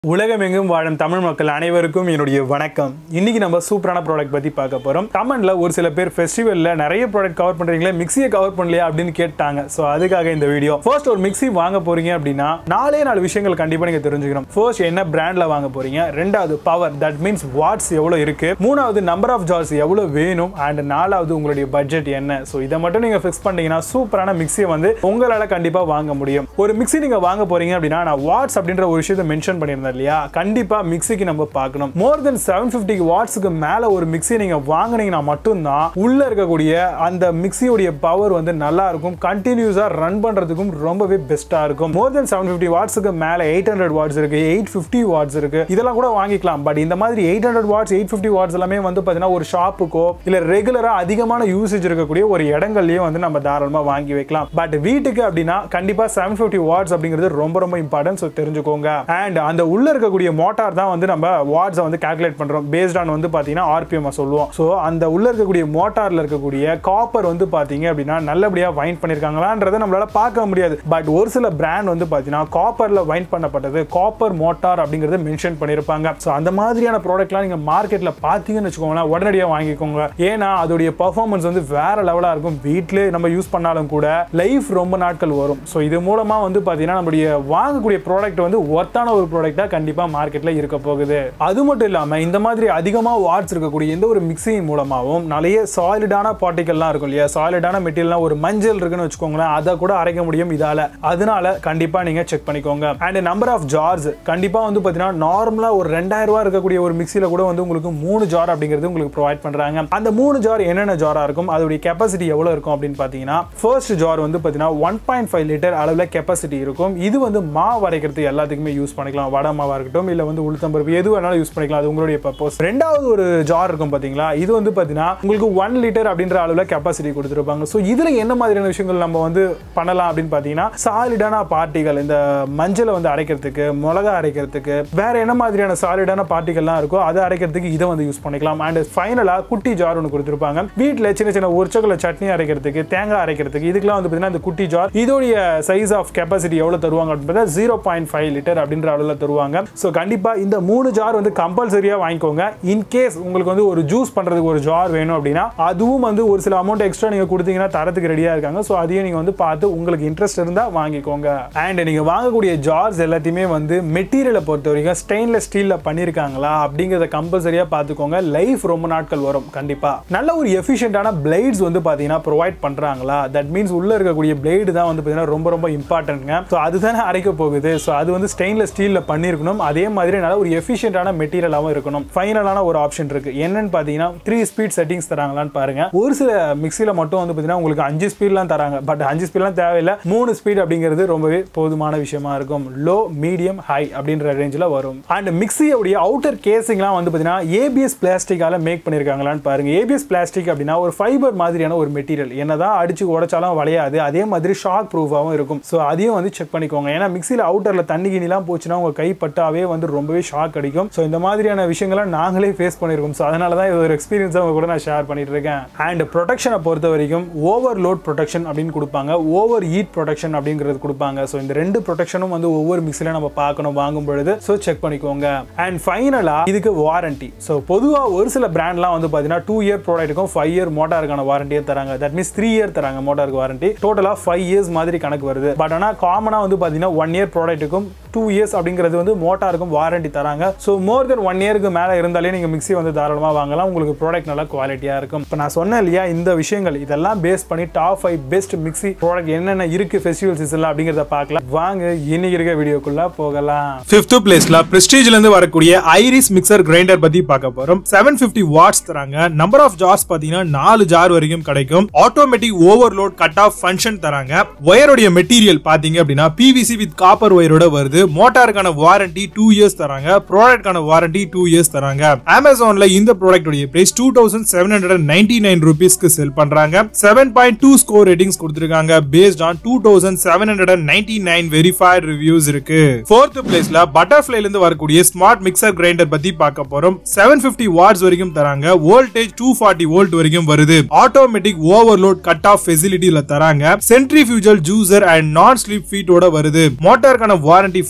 உலகமெங்கும் வாழும் தமிழ் மக்கள் அனைவருக்கும் என்னுடைய வணக்கம் இன்னைக்கு நம்ம சூப்பரான ப்ராடக்ட் பத்தி பார்க்க போறோம் கமெண்ட்ல ஒரு சில பேர் ஃபெஸ்டிவல்ல நிறைய ப்ராடக்ட் கவர் பண்றீங்களே மிக்சியை கவர் பண்ணலையா அப்படின்னு கேட்டாங்க ஸோ அதுக்காக இந்த வீடியோ ஃபர்ஸ்ட் ஒரு மிக்ஸி வாங்க போறீங்க அப்படின்னா நாலே நாலு விஷயங்கள் கண்டிப்பா நீங்க தெரிஞ்சுக்கணும் ஃபர்ஸ்ட் என்ன பிராண்ட்ல வாங்க போறீங்க ரெண்டாவது பவர் தட் மீன்ஸ் வாட்ஸ் எவ்வளவு இருக்கு மூணாவது நம்பர் ஆஃப் ஜார்ஸ் எவ்வளவு வேணும் அண்ட் நாலாவது உங்களுடைய பட்ஜெட் என்ன ஸோ இதை மட்டும் நீங்க ஃபிக்ஸ் பண்ணீங்கன்னா சூப்பரான மிக்சியை வந்து உங்களால கண்டிப்பா வாங்க முடியும் ஒரு மிக்ஸி நீங்க வாங்க போறீங்க அப்படின்னா நான் வாட்ஸ் அப்படின்ற ஒரு விஷயத்தை மென்ஷன் பண்ணியிருந்தேன் இல்லையா கண்டிப்பா மிக்ஸிக்கு நம்ம பார்க்கணும் மோர் தென் செவன் பிப்டி வாட்ஸுக்கு மேல ஒரு மிக்ஸி நீங்க வாங்குனீங்கன்னா மட்டும்தான் உள்ள இருக்கக்கூடிய அந்த மிக்ஸியோடைய பவர் வந்து நல்லா இருக்கும் கண்டினியூஸா ரன் பண்றதுக்கும் ரொம்பவே பெஸ்டா இருக்கும் மோர் தென் செவன் பிப்டி வாட்ஸுக்கு மேல எயிட் ஹண்ட்ரட் வாட்ஸ் இருக்கு எயிட் பிப்டி வாட்ஸ் இருக்கு இதெல்லாம் கூட வாங்கிக்கலாம் பட் இந்த மாதிரி eight hundred watts eight fifty watts எல்லாமே வந்து பாத்தீங்கன்னா ஒரு ஷாப்புக்கோ இல்ல ரெகுலரா அதிகமான யூசேஜ் இருக்கக்கூடிய ஒரு இடங்கள்லயும் வந்து நம்ம தாராளமா வாங்கி வைக்கலாம் பட் வீட்டுக்கு அப்படின்னா கண்டிப்பா செவன் பிப்டி வாட்ஸ் அப்படிங்கிறது ரொம்ப ரொம்ப இம்பார்ட்டன்ட் ஸோ தெரிஞ்சுக்கோங்க அண்ட் அந்த உள்ள இருக்கக்கூடிய மோட்டார் தான் வந்து நம்ம வாட்ஸை வந்து கால்குலேட் பண்றோம் பேஸ்ட் ஆன் வந்து பாத்தீங்கன்னா ஆர்பிஎம் சொல்லுவோம் ஸோ அந்த உள்ள இருக்கக்கூடிய மோட்டார்ல இருக்கக்கூடிய காப்பர் வந்து பாத்தீங்க அப்படின்னா நல்லபடியா வைண்ட் பண்ணிருக்காங்களான்றதை நம்மளால பார்க்க முடியாது பட் ஒரு சில பிராண்ட் வந்து பாத்தீங்கன்னா காப்பர்ல வைண்ட் பண்ணப்பட்டது காப்பர் மோட்டார் அப்படிங்கறத மென்ஷன் பண்ணிருப்பாங்க ஸோ அந்த மாதிரியான ப்ராடக்ட்லாம் நீங்க மார்க்கெட்ல பாத்தீங்கன்னு வச்சுக்கோங்களேன் உடனடியாக வாங்கிக்கோங்க ஏன்னா அதோடைய பர்ஃபார்மன்ஸ் வந்து வேற லெவலா இருக்கும் வீட்டிலே நம்ம யூஸ் பண்ணாலும் கூட லைஃப் ரொம்ப நாட்கள் வரும் ஸோ இது மூலமா வந்து பாத்தீங்கன்னா நம்மளுடைய வாங்கக்கூடிய ப்ராடக்ட் வந்து ஒர்த்தான ஒரு ப்ராடக்டா கண்டிப்பா மார்க்கெட்ல இருக்க போகுது அது மட்டும் இல்லாம இந்த மாதிரி அதிகமா வாட்ஸ் இருக்கக்கூடிய எந்த ஒரு மிக்சிங் மூலமாகவும் நிறைய சாலிடான பார்ட்டிகல்லாம் இருக்கும் இல்லையா சாலிடான மெட்டீரியல்லாம் ஒரு மஞ்சள் இருக்குன்னு வச்சுக்கோங்களேன் அதை கூட அரைக்க முடியும் இதால அதனால கண்டிப்பா நீங்க செக் பண்ணிக்கோங்க அண்ட் நம்பர் ஆஃப் ஜார்ஸ் கண்டிப்பா வந்து பாத்தீங்கன்னா நார்மலா ஒரு ரெண்டாயிரம் ரூபாய் இருக்கக்கூடிய ஒரு மிக்சியில கூட வந்து உங்களுக்கு மூணு ஜார் அப்படிங்கிறது உங்களுக்கு ப்ரொவைட் பண்றாங்க அந்த மூணு ஜார் என்னென்ன ஜாரா இருக்கும் அதோடைய கெப்பாசிட்டி எவ்வளவு இருக்கும் அப்படின்னு பாத்தீங்கன்னா ஃபர்ஸ்ட் ஜார் வந்து பாத்தீங்கன்னா ஒன் பாயிண்ட் ஃபைவ் லிட்டர் அளவுல கெப்பாசிட்டி இருக்கும் இது வந்து மாவு அரைக்கிறதுக்கு எல்லாத்துக்குமே யூஸ் பண்ணிக்கலாம் வடை மாவா இருக்கட்டும் இல்ல வந்து உளுத்தம்பருப்பு எது வேணாலும் யூஸ் பண்ணிக்கலாம் அது உங்களுடைய பர்பஸ் ரெண்டாவது ஒரு ஜார் இருக்கும் பாத்தீங்களா இது வந்து பாத்தீங்கன்னா உங்களுக்கு ஒன் லிட்டர் அப்படின்ற அளவுல கெப்பாசிட்டி கொடுத்துருப்பாங்க ஸோ இதுல என்ன மாதிரியான விஷயங்கள் நம்ம வந்து பண்ணலாம் அப்படின்னு பாத்தீங்கன்னா சாலிடான பார்ட்டிகள் இந்த மஞ்சளை வந்து அரைக்கிறதுக்கு மிளகா அரைக்கிறதுக்கு வேற என்ன மாதிரியான சாலிடான பார்ட்டிகள்லாம் இருக்கோ அதை அரைக்கிறதுக்கு இதை வந்து யூஸ் பண்ணிக்கலாம் அண்ட் ஃபைனலா குட்டி ஜார் ஒன்று கொடுத்துருப்பாங்க வீட்டில் சின்ன சின்ன உற்சகுல சட்னி அரைக்கிறதுக்கு தேங்காய் அரைக்கிறதுக்கு இதுக்கெல்லாம் வந்து பார்த்தீங்கன்னா இந்த குட்டி ஜார் இதோடைய சைஸ் ஆஃப் கெப்பாசிட்டி எவ்வளோ தருவாங்க அப்படின்னு பார்த்தா ஜீரோ பாயிண்ட் ஃபைவ் லிட்டர் அப்படின்ற அளவில் தருவாங்க ஸோ கண்டிப்பாக இந்த மூணு ஜார் வந்து கம்பல்சரியாக வாங்கிக்கோங்க இன் கேஸ் உங்களுக்கு வந்து ஒரு ஜூஸ் பண்ணுறதுக்கு ஒரு ஜார் வேணும் அப்படின்னா அதுவும் வந்து ஒரு சில அமௌண்ட் எக்ஸ்ட்ரா நீங்கள் கொடுத்தீங்கன்னா தரத்துக்கு ரெடியாக இருக்காங்க ஸோ அதையும் நீங்கள் வந்து பார்த்து உங்களுக்கு இன்ட்ரெஸ்ட் இருந்தால் வாங்கிக்கோங்க அண்ட் நீங்கள் வாங்கக்கூடிய ஜார்ஸ் எல்லாத்தையுமே வந்து மெட்டீரியலை பொறுத்த வரைக்கும் ஸ்டெயின்லெஸ் ஸ்டீலில் பண்ணியிருக்காங்களா அப்படிங்கிறத கம்பல்சரியாக பார்த்துக்கோங்க லைஃப் ரொம்ப நாட்கள் வரும் கண்டிப்பாக நல்ல ஒரு எஃபிஷியண்டான பிளேட்ஸ் வந்து பார்த்தீங்கன்னா ப்ரொவைட் பண்ணுறாங்களா தட் மீன்ஸ் உள்ளே இருக்கக்கூடிய பிளேடு தான் வந்து பார்த்தீங்கன்னா ரொம்ப ரொம்ப இம்பார்ட்டன்ட்ங்க ஸோ அதுதானே அரைக்க போகுது ஸோ அது வந்து ஸ்டெயின்லெஸ் ஸ்டீலில் பண்ணியிருக்கணும் அதே மாதிரி நல்ல ஒரு எஃபிஷியண்டான மெட்டீரியலாகவும் இருக்கணும் ஃபைனலான ஒரு ஆப்ஷன் இருக்கு என்னன்னு பார்த்தீங்கன்னா த்ரீ ஸ்பீட் செட்டிங்ஸ் தராங்களான்னு பாருங்க ஒரு சில மிக்சியில் மட்டும் வந்து பார்த்தீங்கன்னா உங்களுக்கு அஞ்சு ஸ்பீட்லாம் தராங்க பட் அஞ்சு ஸ்பீட்லாம் தேவையில்லை மூணு ஸ்பீட் அப்படிங்கிறது ரொம்பவே போதுமான விஷயமா இருக்கும் லோ மீடியம் ஹை அப்படின்ற ரேஞ்சில் வரும் அண்ட் மிக்சியோடைய அவுட்டர் கேசிங்லாம் வந்து பார்த்தீங்கன்னா ஏபிஎஸ் பிளாஸ்டிக்கால மேக் பண்ணியிருக்காங்களான்னு பாருங்க ஏபிஎஸ் பிளாஸ்டிக் அப்படின்னா ஒரு ஃபைபர் மாதிரியான ஒரு மெட்டீரியல் என்னதான் அடிச்சு உடைச்சாலும் வளையாது அதே மாதிரி ஷாக் ப்ரூஃபாகவும் இருக்கும் ஸோ அதையும் வந்து செக் பண்ணிக்கோங்க ஏன்னா மிக்சியில் அவுட்டரில் தண்ணி கிணிலாம் போச்சுன்னா உங்கள் கை பட்டாவே வந்து ரொம்பவே ஷாக் அடிக்கும் ஸோ இந்த மாதிரியான விஷயங்களை நாங்களே ஃபேஸ் பண்ணியிருக்கோம் ஸோ அதனால தான் இது ஒரு எக்ஸ்பீரியன்ஸ் அவங்க கூட நான் ஷேர் பண்ணிட்டு இருக்கேன் அண்ட் ப்ரொடெக்ஷனை பொறுத்த வரைக்கும் ஓவர் லோட் ப்ரொடெக்ஷன் அப்படின்னு கொடுப்பாங்க ஓவர் ஹீட் ப்ரொடெக்ஷன் அப்படிங்கிறது கொடுப்பாங்க ஸோ இந்த ரெண்டு ப்ரொடெக்ஷனும் வந்து ஒவ்வொரு மிக்சியில் நம்ம பார்க்கணும் வாங்கும் பொழுது ஸோ செக் பண்ணிக்கோங்க அண்ட் ஃபைனலாக இதுக்கு வாரண்டி ஸோ பொதுவாக ஒரு சில பிராண்ட்லாம் வந்து பார்த்தீங்கன்னா டூ இயர் ப்ராடக்ட்டுக்கும் ஃபைவ் இயர் மோட்டாருக்கான வாரண்டியே தராங்க தட் மீன்ஸ் த்ரீ இயர் தராங்க மோட்டாருக்கு வாரண்டி டோட்டலாக ஃபைவ் இயர்ஸ் மாதிரி கணக்கு வருது பட் ஆனால் காமனாக வந்து பார்த்தீங்கன்னா ஒன் இயர் ப்ராடக்ட்டுக்கும் டூ இயர்ஸ் அப்படிங்கிறது வந்து மோட்டாருக்கும் வாரண்டி தராங்க ஸோ மோர் தென் ஒன் இயருக்கு மேலே இருந்தாலே நீங்கள் மிக்ஸி வந்து தாராளமாக வாங்கலாம் உங்களுக்கு ப்ராடக்ட் நல்லா குவாலிட்டியாக இருக்கும் இப்போ நான் சொன்னேன் இல்லையா இந்த விஷயங்கள் இதெல்லாம் பேஸ் பண்ணி top five best mixie product என்னென்ன இருக்கு ஃபெஸ்டிவல் சீசன்ல அப்படிங்கிறத பார்க்கலாம் வாங்க இன்னைக்கு இருக்க வீடியோக்குள்ள போகலாம் ஃபிஃப்த் பிளேஸ்ல பிரஸ்டீஜ்ல இருந்து வரக்கூடிய ஐரிஸ் மிக்சர் கிரைண்டர் பத்தி பார்க்க போறோம் செவன் பிப்டி வாட்ஸ் தராங்க நம்பர் ஆஃப் ஜார்ஸ் பாத்தீங்கன்னா நாலு ஜார் வரைக்கும் கிடைக்கும் automatic overload cut off function தராங்க ஒயருடைய மெட்டீரியல் பாத்தீங்க அப்படின்னா பிவிசி வித் காப்பர் ஒயரோட வருது மோட்டாருக்கான வாரண்டி டூ இயர்ஸ் தராங்க ப்ராடக்ட்கான வாரண்டி டூ இயர்ஸ் தராங்க அமேசான்ல இந்த ப்ராடக்ட் உடைய price two thousand seven hundred ninety nine ருபீஸ்க்கு செல் பண்றாங்க seven point two score ratings கொடுத்திருக்காங்க based on two thousand seven hundred and ninety nine verified reviews இருக்கு fourth பிளேஸ்ல பட்டர்ஃபிளைல இருந்து வரக்கூடிய ஸ்மார்ட் மிக்சர் கிரைண்டர் பத்தி பார்க்க போறோம் செவன் பிப்டி வாட்ஸ் வரைக்கும் தராங்க வோல்டேஜ் டூ ஃபார்ட்டி வோல்ட் வரைக்கும் வருது ஆட்டோமேட்டிக் ஓவர்லோட் கட் ஆஃப் ஃபெசிலிட்டில தராங்க centrifugal juicer and non slip ஃபீட்டோட வருது மோட்டாருக்கான வாரண்டி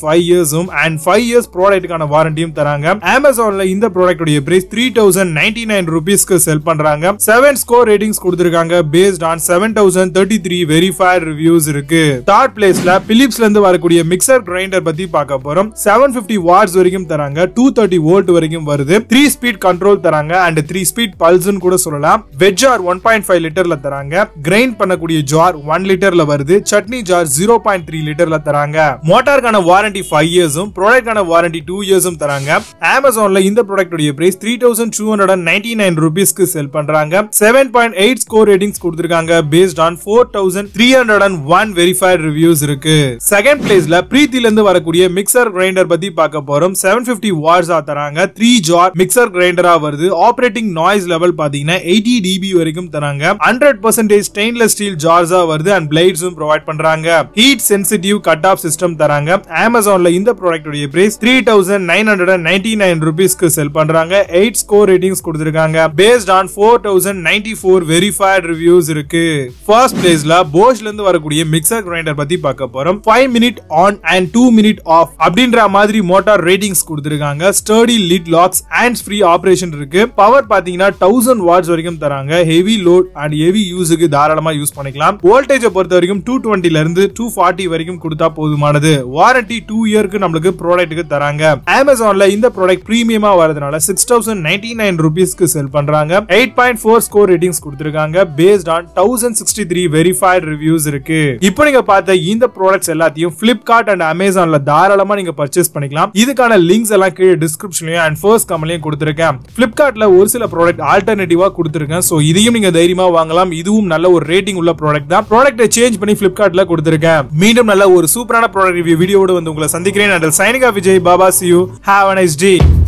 ஃபைவ் இயர்ஸும் அண்ட் ஃபைவ் இயர்ஸ் ப்ராடக்ட்டுக்கான வாரண்டியும் தராங்க அமேசான்ல இந்த ப்ராடக்ட்டுடைய price three thousand ninety nine ருபீஸ்க்கு செல் பண்றாங்க செவன் ஸ்கோர் ரேட்டிங்ஸ் கொடுத்திருக்காங்க based on seven thousand thirty three verified reviews இருக்கு தேர்ட் பிளேஸ்ல பிலிப்ஸ்ல இருந்து வரக்கூடிய மிக்சர் கிரைண்டர் பத்தி பார்க்க போறோம் செவன் பிப்டி வாட்ஸ் வரைக்கும் தராங்க டூ தேர்ட்டி வோல்ட் வரைக்கும் வருது த்ரீ ஸ்பீட் கண்ட்ரோல் தராங்க அண்ட் த்ரீ ஸ்பீட் பல்ஸ்னு கூட சொல்லலாம் veg jar one point five லிட்டர்ல தராங்க கிரைண்ட் பண்ணக்கூடிய ஜார் ஒன் லிட்டர்ல வருது chutney jar zero point three லிட்டர்ல தராங்க மோட்டாருக்கான வாரண்டி ஃபைவ் இயர்ஸும் ப்ராடக்டான வாரண்டி டூ இயர்ஸும் தராங்க அமேசான்ல இந்த ப்ராடக்ட்டுடைய price three thousand two hundred and ninety nine ருபீஸ்க்கு செல் பண்றாங்க seven point eight score ratings கொடுத்திருக்காங்க based on four thousand three hundred and one verified reviews இருக்கு செகண்ட் பிளேஸ்ல பிரீத்தில இருந்து வரக்கூடிய மிக்சர் கிரைண்டர் பத்தி பார்க்க போறோம் செவன் பிப்டி வாட்ஸா தராங்க த்ரீ ஜார் மிக்சர் கிரைண்டரா வருது ஆப்ரேட்டிங் நாய்ஸ் லெவல் பாத்தீங்கன்னா எயிட்டி டிபி வரைக்கும் தராங்க ஹண்ட்ரட் பர்சன்டேஜ் ஸ்டெயின்லெஸ் ஸ்டீல் ஜார்ஸா வருது அண்ட் பிளேட்ஸும் ப்ரொவைட் பண்றாங்க heat sensitive cut off system தராங்க அமேசான்ல இந்த ப்ராடக்ட்டுடைய price three thousand nine hundred and ninety nine ருபீஸ்க்கு செல் பண்றாங்க எயிட் ஸ்கோர் ரேட்டிங்ஸ் கொடுத்திருக்காங்க based on four thousand ninety four verified reviews இருக்கு ஃபர்ஸ்ட் பிளேஸ்ல போஷ்ல இருந்து வரக்கூடிய மிக்சர் கிரைண்டர் பத்தி பார்க்க போறோம் five minute on and two minute off அப்படின்ற மாதிரி மோட்டார் ரேட்டிங்ஸ் கொடுத்திருக்காங்க sturdy lid locks hands free operation இருக்கு பவர் பாத்தீங்கன்னா தௌசண்ட் வாட்ஸ் வரைக்கும் தராங்க ஹெவி லோட் அண்ட் ஹெவி யூஸுக்கு தாராளமா யூஸ் பண்ணிக்கலாம் வோல்டேஜ் பொறுத்த வரைக்கும் டூ டுவெண்ட்டில இருந்து டூ ஃபார்ட்டி வரைக்கும் கொடுத்தா போதுமானது வாரண்டி டூ இயர்க்கு நம்மளுக்கு ப்ராடக்ட்டுக்கு தராங்க அமேசான்ல இந்த ப்ராடக்ட் பிரீமியமா வரதுனால சிக்ஸ் தௌசண்ட் நைன்டி நைன் ருபீஸ்க்கு செல் பண்றாங்க eight point four score ratings கொடுத்திருக்காங்க based on thousand sixty three verified reviews இருக்கு இப்போ நீங்க பார்த்த இந்த ப்ராடக்ட்ஸ் எல்லாத்தையும் பிளிப்கார்ட் அண்ட் அமேசான்ல தாராளமா நீங்க பர்ச்சேஸ் பண்ணிக்கலாம் இதுக்கான லிங்க்ஸ் எல்லாம் கீழே டிஸ்கிரிப்ஷன்லயும் அண்ட் ஃபர்ஸ்ட் கமெண்ட்லயும் கொடுத்திருக்கேன் பிளிப்கார்ட்ல ஒரு சில ப்ராடக்ட் ஆல்டர்னேட்டிவா கொடுத்திருக்கேன் சோ இதையும் நீங்க தைரியமா வாங்கலாம் இதுவும் நல்ல ஒரு ரேட்டிங் உள்ள ப்ராடக்ட் தான் ப்ராடக்ட்டை சேஞ்ச் பண்ணி பிளிப்கார்ட்ல கொடுத்திருக்கேன் மீண்டும் நல்ல ஒரு சூப்பரான ப்ராடக்ட் ரிவ்யூ வீடியோட வந்து உங்களை சந்திக்கிறேன் அண்ட் சைனிகா Vijay Baba see you have a nice day